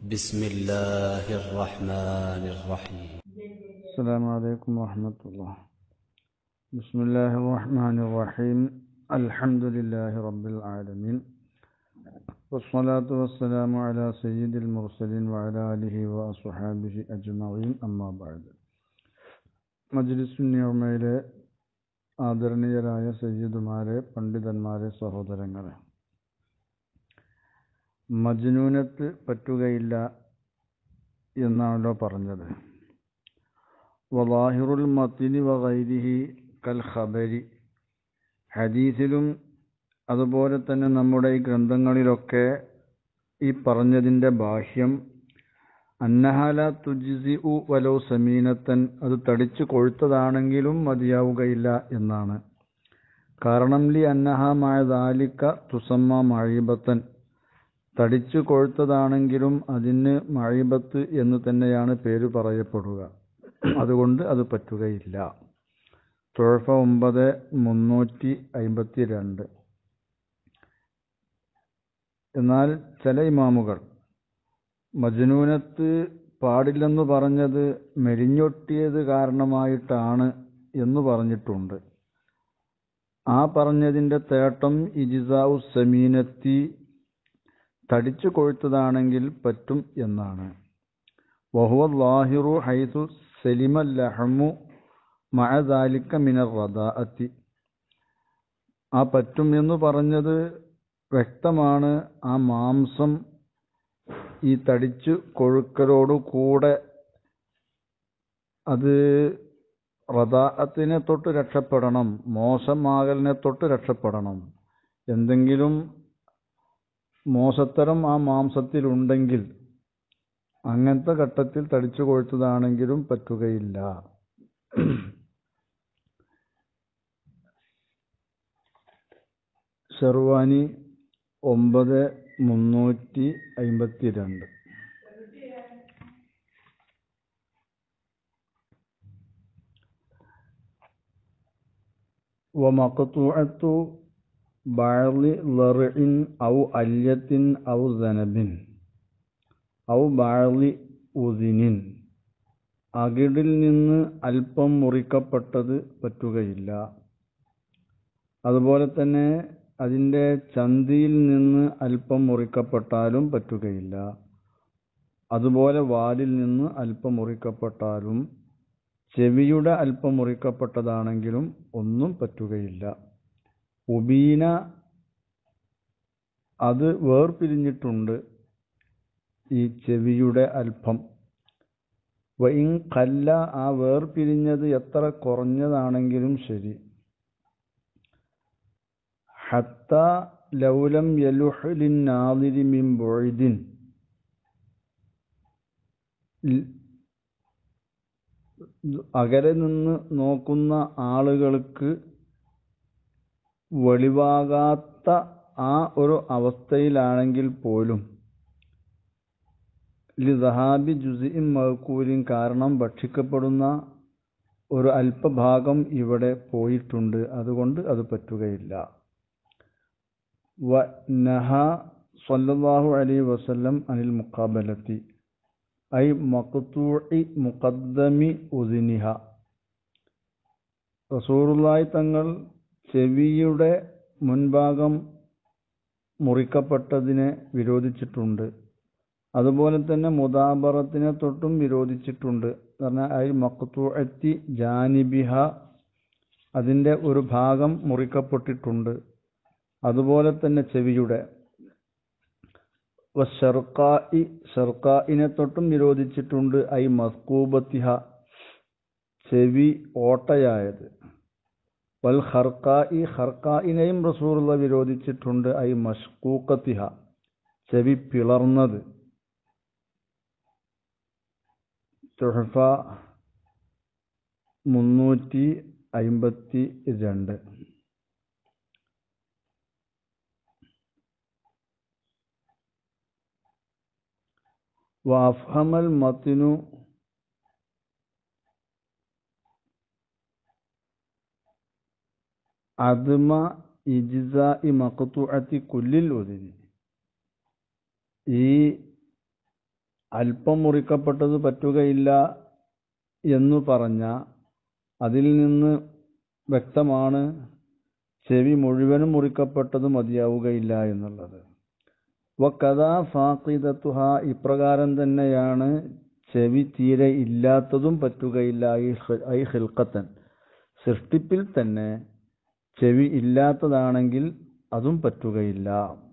بسم الله الرحمن الرحيم السلام عليكم ورحمة الله بسم الله الرحمن الرحيم الحمد لله رب العالمين والصلاة والسلام على سيد المرسلين وعلى آله وأصحابه أجمعين أما بعد മജ്ലിസ് നിയമയിലെ ആദരണീയരായ സയ്യിദുമാരെ പണ്ഡിതന്മാരെ സഹോദരങ്ങളെ മജ്നൂനത്ത് പറ്റുകയില്ല എന്നാണല്ലോ പറഞ്ഞത് വലാഹിറുൽ മത്തിനി വൈരിഹി കൽ ഖബരി ഹദീസിലും അതുപോലെ തന്നെ നമ്മുടെ ഈ ഗ്രന്ഥങ്ങളിലൊക്കെ ഈ പറഞ്ഞതിൻ്റെ ഭാഷ്യം അന്നഹാല തുജിസി ഉ വലോ സമീനത്തൻ അത് തടിച്ചു കൊഴുത്തതാണെങ്കിലും മതിയാവുകയില്ല എന്നാണ് കാരണം ലി അന്നഹമായ ദാലിക്ക തുസമ്മ മഴീബത്തൻ തടിച്ചു കൊഴുത്തതാണെങ്കിലും അതിന് മഴീബത്ത് എന്ന് തന്നെയാണ് പേര് പറയപ്പെടുക അതുകൊണ്ട് അത് പറ്റുകയില്ല തുഴഫ ഒമ്പത് മുന്നൂറ്റി അയിമ്പത്തി രണ്ട് എന്നാൽ ചില ഇമാമുകൾ മജ്നൂനത്ത് പാടില്ലെന്ന് പറഞ്ഞത് മെലിഞ്ഞൊട്ടിയത് കാരണമായിട്ടാണ് എന്ന് പറഞ്ഞിട്ടുണ്ട് ആ പറഞ്ഞതിൻ്റെ തേട്ടം ഇജിസാഉ സമീനത്തി തടിച്ചു കൊഴുത്തതാണെങ്കിൽ പറ്റും എന്നാണ് വഹുവ ലാഹിറു ഹൈസു സലിമ ലഹമു മഴദാലിക്ക മിനർ റദാഅത്തി ആ പറ്റും എന്ന് പറഞ്ഞത് വ്യക്തമാണ് ആ മാംസം ഈ തടിച്ചു കൊഴുക്കലോടു കൂടെ അത് റദാഅത്തിനെ തൊട്ട് രക്ഷപ്പെടണം മോശമാകലിനെ തൊട്ട് രക്ഷപ്പെടണം എന്തെങ്കിലും മോശത്തരം ആ മാംസത്തിലുണ്ടെങ്കിൽ അങ്ങനത്തെ ഘട്ടത്തിൽ തടിച്ചു കൊഴുത്തതാണെങ്കിലും പറ്റുകയില്ല ഷെർവാനി ഒമ്പത് മുന്നൂറ്റി അയിമ്പത്തി രണ്ട് ومقطوعة بعض ضرع أو ألية أو ذنب أو بعض ഉദിൻ അകിടിൽ നിന്ന് അല്പം മുറിക്കപ്പെട്ടത് പറ്റുകയില്ല അതുപോലെ തന്നെ അതിൻ്റെ ചന്തിയിൽ നിന്ന് അല്പം മുറിക്കപ്പെട്ടാലും പറ്റുകയില്ല അതുപോലെ വാലിൽ നിന്ന് അല്പം മുറിക്കപ്പെട്ടാലും ചെവിയുടെ അല്പം മുറിക്കപ്പെട്ടതാണെങ്കിലും ഒന്നും പറ്റുകയില്ല ഉബീന അത് വേർപിരിഞ്ഞിട്ടുണ്ട് ഈ ചെവിയുടെ അല്പം വൈൻ കല്ല ആ വേർപിരിഞ്ഞത് എത്ര കുറഞ്ഞതാണെങ്കിലും ശരി ഹത്ത ലൗലം യലുഹലിൻ നാദിരി മിൻ ബൊഴുദിൻ അകലെ നിന്ന് നോക്കുന്ന ആളുകൾക്ക് വെളിവാകാത്ത ആ ഒരു അവസ്ഥയിലാണെങ്കിൽ പോലും ലിദഹാബി ജുസിൻ മഹക്കൂലിൻ കാരണം ഭക്ഷിക്കപ്പെടുന്ന ഒരു അല്പഭാഗം ഇവിടെ പോയിട്ടുണ്ട് അതുകൊണ്ട് അത് പറ്റുകയില്ല വ നഹ സല്ലല്ലാഹു അലൈഹി വസല്ലം അനിൽ മുക്കാബലത്തി ഐ മക്തൂഇ മുഖദ്ദമി ഉദിനിഹ റസൂറുള്ളായി തങ്ങൾ ചെവിയുടെ മുൻഭാഗം മുറിക്കപ്പെട്ടതിനെ വിരോധിച്ചിട്ടുണ്ട് അതുപോലെ തന്നെ മുദാബറത്തിനെ തൊട്ടും വിരോധിച്ചിട്ടുണ്ട് പറഞ്ഞാൽ ഐ മക്തൂഅത്തി ജാനിബിഹ അതിൻ്റെ ഒരു ഭാഗം മുറിക്കപ്പെട്ടിട്ടുണ്ട് അതുപോലെ തന്നെ ചെവിയുടെ ഷർക്കായി ഷർക്കായിനെ തൊട്ടും നിരോധിച്ചിട്ടുണ്ട് ഐ മസ്കൂബത്തിഹ ചെവി ഓട്ടയായത് വൽ ഹർക്കായി ഹർക്കായിനെയും റസൂറുള്ള വിരോധിച്ചിട്ടുണ്ട് ഐ മഷ്കൂക്കത്തിഹ ചെവി പിളർന്നത് തുഹഫ മുന്നൂറ്റി അയിമ്പത്തി രണ്ട് وأفهم المتن عدم إجزاء مقطوعة كل الأذن ഈ അല്പം മുറിക്കപ്പെട്ടത് പറ്റുകയില്ല എന്നു പറഞ്ഞ അതിൽ നിന്ന് വ്യക്തമാണ് ചെവി മുഴുവനും മുറിക്കപ്പെട്ടത് മതിയാവുകയില്ല എന്നുള്ളത് വക്കഥാ ഫാഖിദത്തുഹ ഇപ്രകാരം തന്നെയാണ് ചെവി തീരെ ഇല്ലാത്തതും പറ്റുകയില്ല ഐ ഹിൽക്കത്തൻ സൃഷ്ടിപ്പിൽ തന്നെ ചെവി ഇല്ലാത്തതാണെങ്കിൽ അതും പറ്റുകയില്ല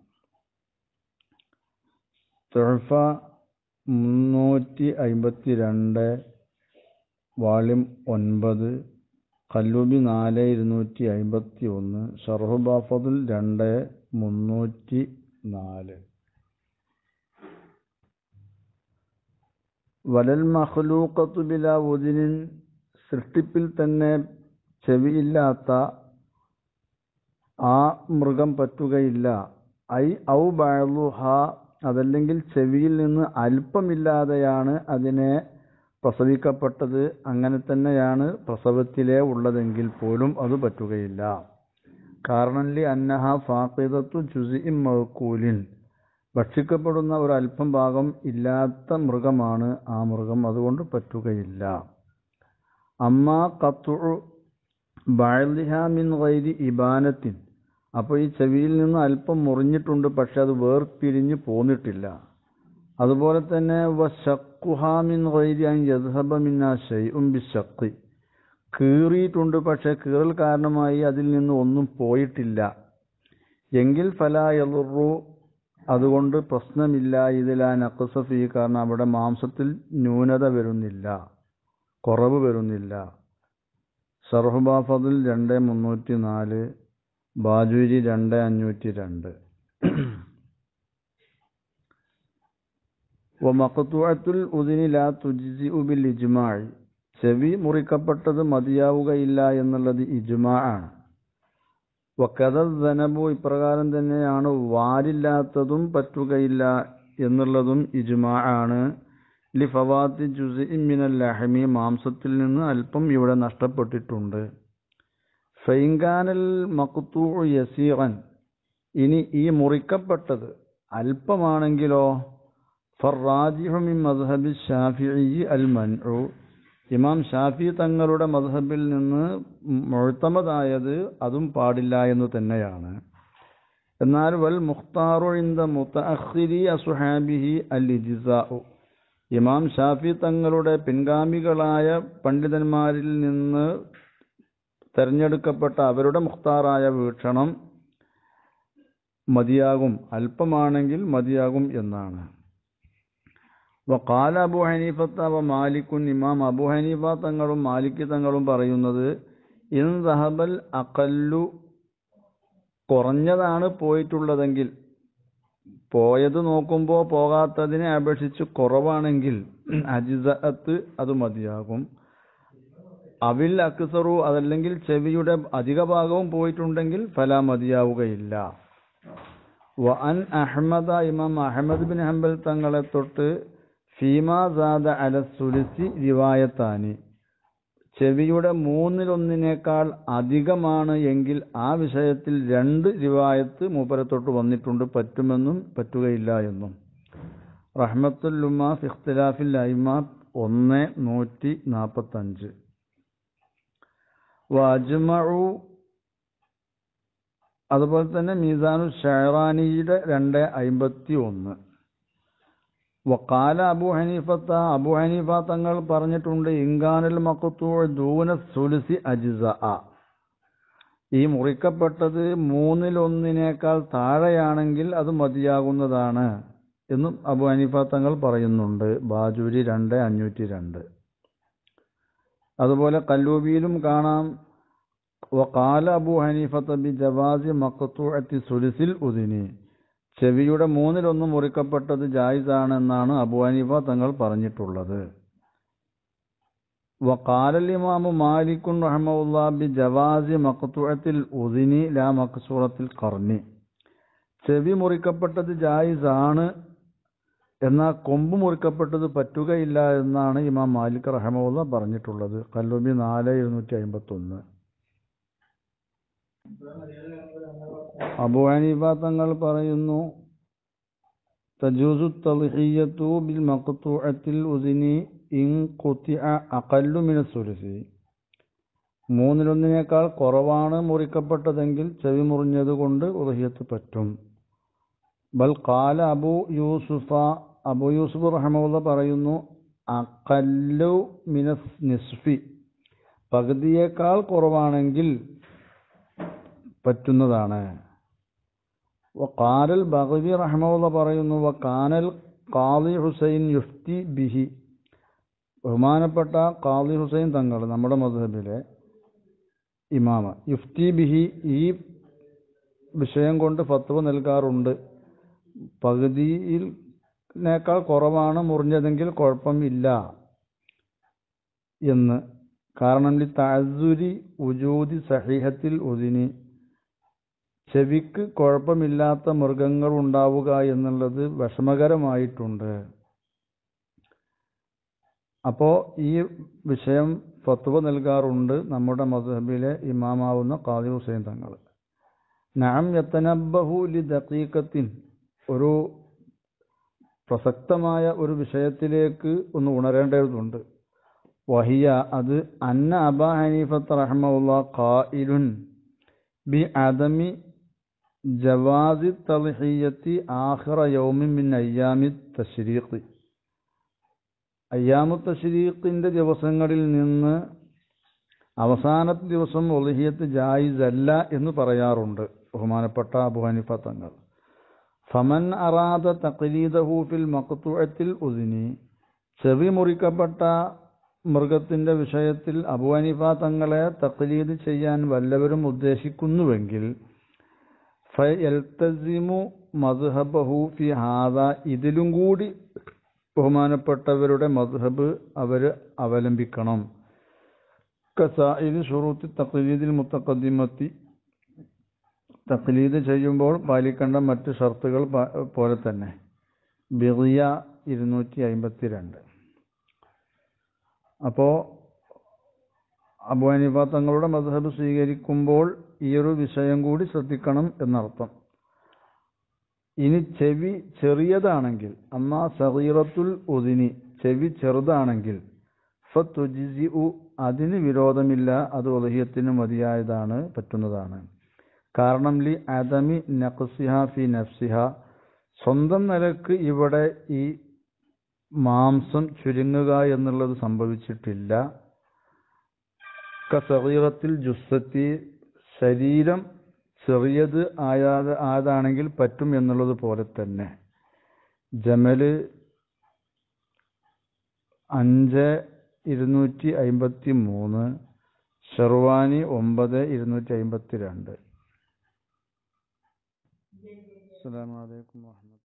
തൊഴഫ മുന്നൂറ്റി അയിമ്പത്തി രണ്ട് വാള്യം ഒൻപത് കല്ലൂബി നാല് ഇരുന്നൂറ്റി അയിമ്പത്തി ഒന്ന് ഷർഹുബാഫതുൽ രണ്ട് മുന്നൂറ്റി നാല് വലൽ മഹ്ലൂക്കത്തു ബില ഉദിനിൻ സൃഷ്ടിപ്പിൽ തന്നെ ചെവിയില്ലാത്ത ആ മൃഗം പറ്റുകയില്ല ഐ ഔ ബഅളുഹ അതല്ലെങ്കിൽ ചെവിയിൽ നിന്ന് അല്പമില്ലാതെയാണ് അതിനെ പ്രസവിക്കപ്പെട്ടത് അങ്ങനെ തന്നെയാണ് പ്രസവത്തിലെ ഉള്ളതെങ്കിൽ പോലും അത് പറ്റുകയില്ല കാരണം ലി അന്നഹ ഫാഖിദത്തു ജുസിഇം മൗക്കൂലിൻ ഭക്ഷിക്കപ്പെടുന്ന ഒരു അല്പം ഭാഗം ഇല്ലാത്ത മൃഗമാണ് ആ മൃഗം അതുകൊണ്ട് പറ്റുകയില്ല അമ്മ കത്തു ബഅലിഹ മിൻ ഗൈരി ഇബാനത്തിൻ അപ്പോൾ ഈ ചെവിയിൽ നിന്ന് അല്പം മുറിഞ്ഞിട്ടുണ്ട് പക്ഷെ അത് വേർപിരിഞ്ഞ് പോന്നിട്ടില്ല അതുപോലെ തന്നെ വശക്കുഹാമിൻ ഗൈരി അൻ യദ്ഹബ മിന്ന ഷൈഉം ബിശഖി കീറിയിട്ടുണ്ട് പക്ഷെ കീറൽ കാരണമായി അതിൽ നിന്ന് ഒന്നും പോയിട്ടില്ല എങ്കിൽ ഫലാ യളുറു അതുകൊണ്ട് പ്രശ്നമില്ല ഇതിലാ നഖസഫി കാരണം അവിടെ മാംസത്തിൽ ന്യൂനത വരുന്നില്ല കുറവ് വരുന്നില്ല സർഹുബാഫതിൽ രണ്ട് മുന്നൂറ്റി നാല് ബാജൂരി രണ്ട് അഞ്ഞൂറ്റി രണ്ട് വമഖത്തുഅത്തുൽ ഉദിനി ലാ തുജ്സിഉ ബിൽ ഇജ്മാഇ ചെവി മുറിക്കപ്പെട്ടത് മതിയാവുകയില്ല എന്നുള്ളത് ഇജ്മാ ആണ് വക്കഥ ധനബു ഇപ്രകാരം തന്നെയാണ് വാരില്ലാത്തതും പറ്റുകയില്ല എന്നുള്ളതും ഇജ്മാ ആണ് ലി ഫവാത്തി ജുസി മിനൽ ലഹമി മാംസത്തിൽ നിന്ന് അല്പം ഇവിടെ നഷ്ടപ്പെട്ടിട്ടുണ്ട് ഫൈങ്കാനൽ മക്തൂ യസീറൻ ഇനി ഈ മുറിക്കപ്പെട്ടത് അല്പമാണെങ്കിലോ ഫറാജിഹു മിൻ മദ്ഹബി ഷാഫിഇ അൽ മൻഉ ഇമാം ഷാഫി തങ്ങളുടെ മദ്ഹബിൽ നിന്ന് മുഴുത്തമതായത് അതും പാടില്ല എന്ന് തന്നെയാണ് എന്നാൽ വൽ മുഖ്താറു ഇന്ദ മുത്തഅഖിരി അസുഹാബിഹി അൽ ഇജ്സാഉ ഇമാം ഷാഫി തങ്ങളുടെ പിൻഗാമികളായ പണ്ഡിതന്മാരിൽ നിന്ന് തെരഞ്ഞെടുക്കപ്പെട്ട അവരുടെ മുഖ്താറായ വീക്ഷണം മതിയാകും അല്പമാണെങ്കിൽ മതിയാകും എന്നാണ് വക്കാല അബു ഹനീഫത്ത വ മാലിക്കുൻ ഇമാം അബു ഹനീഫ തങ്ങളും മാലിക് തങ്ങളും പറയുന്നത് ഇൻ ദഹബൽ അക്കല്ലു കുറഞ്ഞതാണ് പോയിട്ടുള്ളതെങ്കിൽ പോയത് നോക്കുമ്പോൾ പോകാത്തതിനെ അപേക്ഷിച്ച് കുറവാണെങ്കിൽ അജിസത്ത് അത് മതിയാകും അവിൽ അക്സറു അതല്ലെങ്കിൽ ചെവിയുടെ അധിക ഭാഗവും പോയിട്ടുണ്ടെങ്കിൽ ഫല മതിയാവുകയില്ല വ അൻ അഹമ്മദ ഇമാം അഹമ്മദ് ബിൻ ഹംബൽ തങ്ങളെ തൊട്ട് ഫീമാ സാദ അല സുലിസി റിവായത്താനി ചെവിയുടെ മൂന്നിലൊന്നിനേക്കാൾ അധികമാണ് എങ്കിൽ ആ വിഷയത്തിൽ രണ്ട് റിവായത്ത് മൂപ്പരത്തൊട്ട് വന്നിട്ടുണ്ട് പറ്റുമെന്നും പറ്റുകയില്ല എന്നും റഹ്മത്തുല്ലുമ ഫിഖ്തിലാഫിൽ അയിമ ഒന്ന് നൂറ്റി നാൽപ്പത്തഞ്ച് വാജ്മഉ അതുപോലെ തന്നെ മീസാനു ഷെഹറാനിയുടെ രണ്ട് അയിമ്പത്തി ഒന്ന് വക്കാല അബു ഹനീഫത്ത അബു ഹനീഫ തങ്ങൾ പറഞ്ഞിട്ടുണ്ട് ഇങ്കാനൽ മക്കത്തൂ ദൂന സുലുസി അജിസ ഈ മുറിക്കപ്പെട്ടത് മൂന്നിലൊന്നിനേക്കാൾ താഴെയാണെങ്കിൽ അത് മതിയാകുന്നതാണ് എന്നും അബു ഹനീഫ തങ്ങൾ പറയുന്നുണ്ട് ബാജൂരി രണ്ട് അഞ്ഞൂറ്റി രണ്ട് അതുപോലെ കല്ലൂബിയിലും കാണാം വക്കാല അബു ഹനീഫത്ത ബി ജവാസി മക്കത്തൂഅത്തി സുലിസിൽ ഉദിനി ചെവിയുടെ മൂന്നിലൊന്ന് മുറിക്കപ്പെട്ടത് ജായിസാണ് എന്നാണ് അബു ഹനീഫ തങ്ങൾ പറഞ്ഞിട്ടുള്ളത് വക്കാലൽ ഇമാമു മാലിക്കുൻ റഹ്മുല്ലാ ബി ജവാസി മക്കത്തൂഅത്തിൽ ഉദിനി ലാ മക്സൂറത്തിൽ കർണി ചെവി മുറിക്കപ്പെട്ടത് ജായിസാണ് എന്നാൽ കൊമ്പ് മുറിക്കപ്പെട്ടത് പറ്റുകയില്ല എന്നാണ് ഇമാം മാലിക് റഹമുല്ല പറഞ്ഞിട്ടുള്ളത് കല്ലുബി നാല് ഇരുന്നൂറ്റി അമ്പത്തി ഒന്ന് അബു ഹനീഫ തങ്ങൾ പറയുന്നു تجوز التضحية بالمقطوعة الأذن إن قطع أقل من الثلث മൂന്നിലൊന്നിനേക്കാൾ കുറവാണ് മുറിക്കപ്പെട്ടതെങ്കിൽ ചെവി മുറിഞ്ഞതുകൊണ്ട് ഉദഹിയത്ത് പറ്റും ബൽ കാല അബു യൂസുഫ അബു യൂസുഫ് റഹമുള്ള പറയുന്നു അക്കല്ലു മിനസ് നിസ്ഫി പകുതിയേക്കാൾ കുറവാണെങ്കിൽ പറ്റുന്നതാണ് കാനൽ ബഹബി റഹമുള്ള പറയുന്നു വ കാനൽ കാളി ഹുസൈൻ യുഫ്തി ബിഹി ബഹുമാനപ്പെട്ട കാളി ഹുസൈൻ തങ്ങൾ നമ്മുടെ മധുഹബിലെ ഇമാമ യുഫ്തി ബിഹി ഈ വിഷയം കൊണ്ട് ഫത്വ നൽകാറുണ്ട് പകുതിയിനേക്കാൾ കുറവാണ് മുറിഞ്ഞതെങ്കിൽ കുഴപ്പമില്ല എന്ന് കാരണം ലി താസുരി ഉജൂതി സഹിഹത്തിൽ ഉദിനി ചെവിക്ക് കുഴപ്പമില്ലാത്ത മൃഗങ്ങൾ ഉണ്ടാവുക എന്നുള്ളത് വിഷമകരമായിട്ടുണ്ട് അപ്പോൾ ഈ വിഷയം ഫത്വ നൽകാറുണ്ട് നമ്മുടെ മധുഹബിലെ ഇമാമാവുന്ന ഖാദി ഹുസൈൻ തങ്ങൾ നാം യത്തനബഹു ലി ദഖീഖത്തിൻ ഒരു പ്രസക്തമായ ഒരു വിഷയത്തിലേക്ക് ഒന്ന് ഉണരേണ്ടതുണ്ട് വഹിയ അത് അന്ന അബ ഹനീഫത്ത് റഹ്മുള്ള ഖായിലുൻ ബി അദമി ജവാസി തൽഹിയത്തി ആഖിറ യൗമി മിൻ അയ്യാമി തശ്രീഖ് അയ്യാമു തശ്രീഖിന്റെ ദിവസങ്ങളിൽ നിന്ന് അവസാനത്തെ ദിവസം ഒലിഹിയത്ത് ജായിസ് അല്ല എന്ന് പറയാറുണ്ട് ബഹുമാനപ്പെട്ട അബു ഹനീഫ തങ്ങൾ ഫമൻ അറാദ തഖലീദഹു ഫിൽ മഖ്തുഅത്തിൽ ഉദിനി ചെവി മുറിക്കപ്പെട്ട മൃഗത്തിന്റെ വിഷയത്തിൽ അബു ഹനീഫ തങ്ങളെ തഖലീദ് ചെയ്യാൻ വല്ലവരും ഉദ്ദേശിക്കുന്നുവെങ്കിൽ ഫയൽത്തസിമു മദ്ഹബഹു ഫി ഹാദ ഇതിലും കൂടി ബഹുമാനപ്പെട്ടവരുടെ മദ്ഹബ് അവർ അവലംബിക്കണം കസായിദ് ഷുറൂത്തി തഖലീദിൽ മുത്തഖദ്ദിമത്തി തഖലീദ് ചെയ്യുമ്പോൾ പാലിക്കേണ്ട മറ്റ് ഷർത്തുകൾ പോലെ തന്നെ ബിറിയ ഇരുന്നൂറ്റി അയിമ്പത്തി രണ്ട് അപ്പോൾ അബു ഹനീഫ തങ്ങളുടെ മദ്ഹബ് സ്വീകരിക്കുമ്പോൾ ഈ ഒരു വിഷയം കൂടി ശ്രദ്ധിക്കണം എന്നർത്ഥം ഇനി ചെവി ചെറിയതാണെങ്കിൽ അമ്മ സഹീറത്തുൽ ഉദിനി ചെവി ചെറുതാണെങ്കിൽ ഫത്തുജിസി ഉ അതിന് വിരോധമില്ല അത് ഉദഹിയത്തിന് മതിയായതാണ് പറ്റുന്നതാണ് കാരണം ലി അദമി നഖ്സിഹ ഫി നഫ്സിഹ സ്വന്തം നിലക്ക് ഇവിടെ ഈ മാംസം ചുരുങ്ങുക എന്നുള്ളത് സംഭവിച്ചിട്ടില്ല കസീറത്തിൽ ജുസ്സത്തി ശരീരം ചെറിയത് ആയാതെ ആയതാണെങ്കിൽ പറ്റും എന്നുള്ളത് പോലെ തന്നെ ജമല് അഞ്ച് ഇരുന്നൂറ്റി അയിമ്പത്തി മൂന്ന് ഷെർവാനി ഒമ്പത് ഇരുന്നൂറ്റി അയിമ്പത്തി രണ്ട് അസ്സലാമു അലൈക്കും വാഹമത്തുള്ള